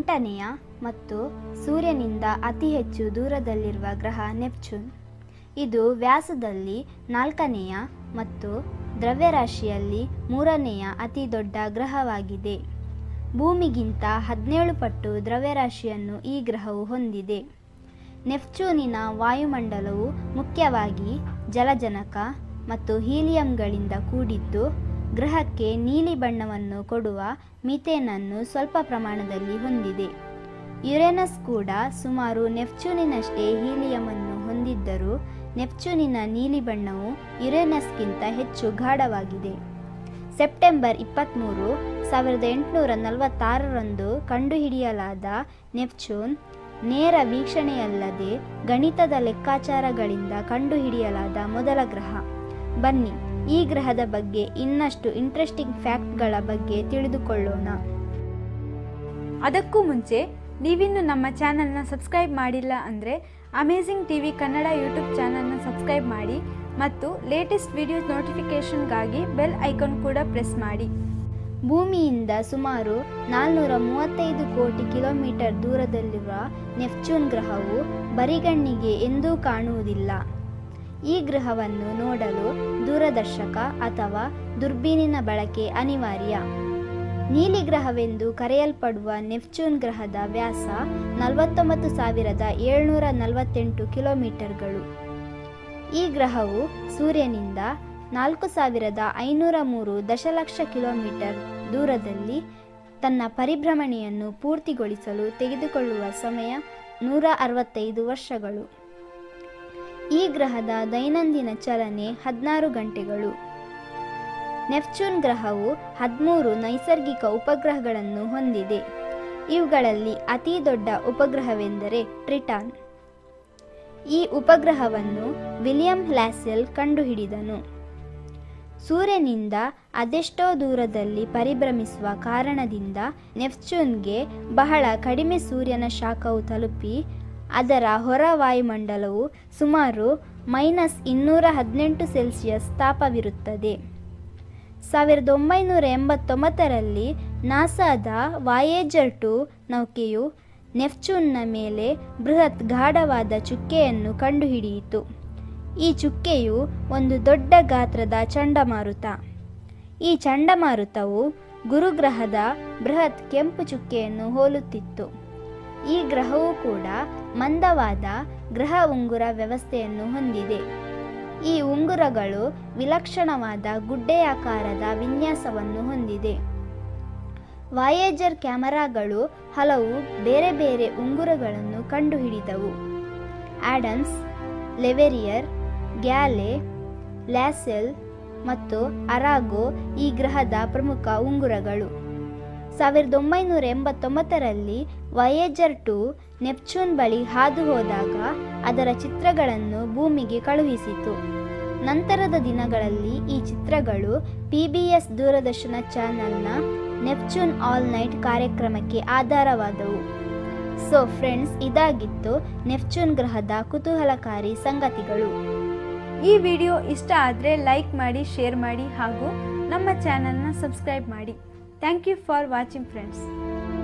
ಎಂಟನೆಯ ಮತ್ತು ಸೂರ್ಯನಿಂದ ಅತಿ ಹೆಚ್ಚು ದೂರದಲ್ಲಿರುವ ಗ್ರಹ ನೆಪ್ಚೂನ್ ಇದು ವ್ಯಾಸದಲ್ಲಿ ನಾಲ್ಕನೆಯ ಮತ್ತು ದ್ರವ್ಯರಾಶಿಯಲ್ಲಿ ಮೂರನೆಯ ಅತಿ ದೊಡ್ಡ ಗ್ರಹವಾಗಿದೆ ಭೂಮಿಗಿಂತ ಹದಿನೇಳು ಪಟ್ಟು ದ್ರವ್ಯರಾಶಿಯನ್ನು ಈ ಗ್ರಹವು ಹೊಂದಿದೆ ನೆಫ್ಚೂನಿನ ವಾಯುಮಂಡಲವು ಮುಖ್ಯವಾಗಿ ಜಲಜನಕ ಮತ್ತು ಹೀಲಿಯಂಗಳಿಂದ ಕೂಡಿದ್ದು ಗ್ರಹಕ್ಕೆ ನೀಲಿ ಬಣ್ಣವನ್ನು ಕೊಡುವ ಮಿಥೇನನ್ನು ಸ್ವಲ್ಪ ಪ್ರಮಾಣದಲ್ಲಿ ಹೊಂದಿದೆ ಯುರೇನಸ್ ಕೂಡ ಸುಮಾರು ನೆಫ್ಚೂನಿನಷ್ಟೇ ಹೀಲಿಯಮನ್ನು ಹೊಂದಿದ್ದರೂ ನೆಫ್ಚೂನಿನ ನೀಲಿ ಬಣ್ಣವು ಯುರೇನಸ್ಗಿಂತ ಹೆಚ್ಚು ಗಾಢವಾಗಿದೆ ಸೆಪ್ಟೆಂಬರ್ ಇಪ್ಪತ್ತ್ಮೂರು ಸಾವಿರದ ಎಂಟುನೂರ ನಲವತ್ತಾರರಂದು ಕಂಡುಹಿಡಿಯಲಾದ ನೆಪ್ಚೂನ್ ನೇರ ವೀಕ್ಷಣೆಯಲ್ಲದೆ ಗಣಿತದ ಲೆಕ್ಕಾಚಾರಗಳಿಂದ ಕಂಡುಹಿಡಿಯಲಾದ ಮೊದಲ ಗ್ರಹ ಬನ್ನಿ ಈ ಗ್ರಹದ ಬಗ್ಗೆ ಇನ್ನಷ್ಟು ಇಂಟ್ರೆಸ್ಟಿಂಗ್ ಫ್ಯಾಕ್ಟ್ಗಳ ಬಗ್ಗೆ ತಿಳಿದುಕೊಳ್ಳೋಣ ಅದಕ್ಕೂ ಮುಂಚೆ ನೀವಿನ್ನು ನಮ್ಮ ಚಾನಲ್ನ ಸಬ್ಸ್ಕ್ರೈಬ್ ಮಾಡಿಲ್ಲ ಅಂದರೆ amazing T V Kannada YouTube ಚಾನಲ್ನ ಸಬ್ಸ್ಕ್ರೈಬ್ ಮಾಡಿ ಮತ್ತು ಲೇಟೆಸ್ಟ್ ವಿಡಿಯೋಸ್ ನೋಟಿಫಿಕೇಷನ್ಗಾಗಿ ಬೆಲ್ ಐಕಾನ್ ಕೂಡ ಪ್ರೆಸ್ ಮಾಡಿ ಭೂಮಿಯಿಂದ ಸುಮಾರು ನಾಲ್ನೂರ ಮೂವತ್ತೈದು ಕೋಟಿ ಕಿಲೋಮೀಟರ್ ದೂರದಲ್ಲಿರುವ ನೆಫ್ಚೂನ್ ಗ್ರಹವು ಬರಿಗಣ್ಣಿಗೆ ಎಂದೂ ಕಾಣುವುದಿಲ್ಲ ಈ ಗ್ರಹವನ್ನು ನೋಡಲು ದೂರದರ್ಶಕ ಅಥವಾ ದುರ್ಬೀನಿನ ಬಳಕೆ ಅನಿವಾರ್ಯ ನೀಲಿ ಗ್ರಹವೆಂದು ಕರೆಯಲ್ಪಡುವ ನೆಫ್ಚೂನ್ ಗ್ರಹದ ವ್ಯಾಸ ನಲವತ್ತೊಂಬತ್ತು ಸಾವಿರದ ಏಳ್ನೂರ ನಲವತ್ತೆಂಟು ಕಿಲೋಮೀಟರ್ಗಳು ಈ ಗ್ರಹವು ಸೂರ್ಯನಿಂದ ನಾಲ್ಕು ಸಾವಿರದ ಐನೂರ ಮೂರು ದಶಲಕ್ಷ ಕಿಲೋಮೀಟರ್ ದೂರದಲ್ಲಿ ತನ್ನ ಪರಿಭ್ರಮಣೆಯನ್ನು ಪೂರ್ತಿಗೊಳಿಸಲು ತೆಗೆದುಕೊಳ್ಳುವ ಸಮಯ ನೂರ ಅರವತ್ತೈದು ವರ್ಷಗಳು ಈ ಗ್ರಹದ ದೈನಂದಿನ ಚಲನೆ ಹದಿನಾರು ಗಂಟೆಗಳು ನೆಫ್ಚೂನ್ ಗ್ರಹವು ಹದಿಮೂರು ನೈಸರ್ಗಿಕ ಉಪಗ್ರಹಗಳನ್ನು ಹೊಂದಿದೆ ಇವುಗಳಲ್ಲಿ ಅತಿ ದೊಡ್ಡ ಉಪಗ್ರಹವೆಂದರೆ ಟ್ರಿಟಾನ್ ಈ ಉಪಗ್ರಹವನ್ನು ವಿಲಿಯಂ ಲ್ಯಾಸೆಲ್ ಕಂಡುಹಿಡಿದನು ಸೂರ್ಯನಿಂದ ಅದೆಷ್ಟೋ ದೂರದಲ್ಲಿ ಪರಿಭ್ರಮಿಸುವ ಕಾರಣದಿಂದ ನೆಫ್ಚೂನ್ಗೆ ಬಹಳ ಕಡಿಮೆ ಸೂರ್ಯನ ಶಾಖವು ತಲುಪಿ ಅದರ ಹೊರ ವಾಯುಮಂಡಲವು ಸುಮಾರು ಮೈನಸ್ ಇನ್ನೂರ ಹದಿನೆಂಟು ಸೆಲ್ಸಿಯಸ್ ತಾಪವಿರುತ್ತದೆ ಸಾವಿರದ ಒಂಬೈನೂರ ಎಂಬತ್ತೊಂಬತ್ತರಲ್ಲಿ ನಾಸಾದ ವಾಯೇಜರ್ ಟು ನೌಕೆಯು ನೆಫ್ಚೂನ್ನ ಮೇಲೆ ಬೃಹತ್ ಗಾಢವಾದ ಚುಕ್ಕೆಯನ್ನು ಕಂಡುಹಿಡಿಯಿತು ಈ ಚುಕ್ಕೆಯು ಒಂದು ದೊಡ್ಡ ಗಾತ್ರದ ಚಂಡಮಾರುತ ಈ ಚಂಡಮಾರುತವು ಗುರುಗ್ರಹದ ಬೃಹತ್ ಕೆಂಪು ಚುಕ್ಕೆಯನ್ನು ಹೋಲುತ್ತಿತ್ತು ಈ ಗ್ರಹವು ಕೂಡ ಮಂದವಾದ ಗ್ರಹ ಉಂಗುರ ವ್ಯವಸ್ಥೆಯನ್ನು ಹೊಂದಿದೆ ಈ ಉಂಗುರಗಳು ವಿಲಕ್ಷಣವಾದ ಗುಡ್ಡೆಯಾಕಾರದ ವಿನ್ಯಾಸವನ್ನು ಹೊಂದಿದೆ ವಾಯೇಜರ್ ಕ್ಯಾಮರಾಗಳು ಹಲವು ಬೇರೆ ಬೇರೆ ಉಂಗುರಗಳನ್ನು ಕಂಡುಹಿಡಿದವು ಆಡಮ್ಸ್ ಲೆವೆರಿಯರ್ ಗ್ಯಾಲೆ ಲ್ಯಾಸೆಲ್ ಮತ್ತು ಅರಾಗೋ ಈ ಗ್ರಹದ ಪ್ರಮುಖ ಉಂಗುರಗಳು ಸಾವಿರದ ಒಂಬೈನೂರ ಎಂಬತ್ತೊಂಬತ್ತರಲ್ಲಿ ವಯೇಜರ್ ಟು ನೆಪ್ಚೂನ್ ಬಳಿ ಹಾದು ಹೋದಾಗ ಅದರ ಚಿತ್ರಗಳನ್ನು ಭೂಮಿಗೆ ಕಳುಹಿಸಿತು ನಂತರದ ದಿನಗಳಲ್ಲಿ ಈ ಚಿತ್ರಗಳು ಪಿ ಬಿ ಎಸ್ ದೂರದರ್ಶನ ಚಾನೆಲ್ನ ನೆಪ್ಚೂನ್ ಆಲ್ ನೈಟ್ ಕಾರ್ಯಕ್ರಮಕ್ಕೆ ಆಧಾರವಾದವು ಸೊ ಫ್ರೆಂಡ್ಸ್ ಇದಾಗಿತ್ತು ನೆಪ್ಚೂನ್ ಗ್ರಹದ ಕುತೂಹಲಕಾರಿ ಸಂಗತಿಗಳು ಈ ವಿಡಿಯೋ ಇಷ್ಟ ಆದರೆ ಲೈಕ್ ಮಾಡಿ ಶೇರ್ ಮಾಡಿ ಹಾಗೂ ನಮ್ಮ ಚಾನಲ್ನ ಸಬ್ಸ್ಕ್ರೈಬ್ ಮಾಡಿ thank you for watching friends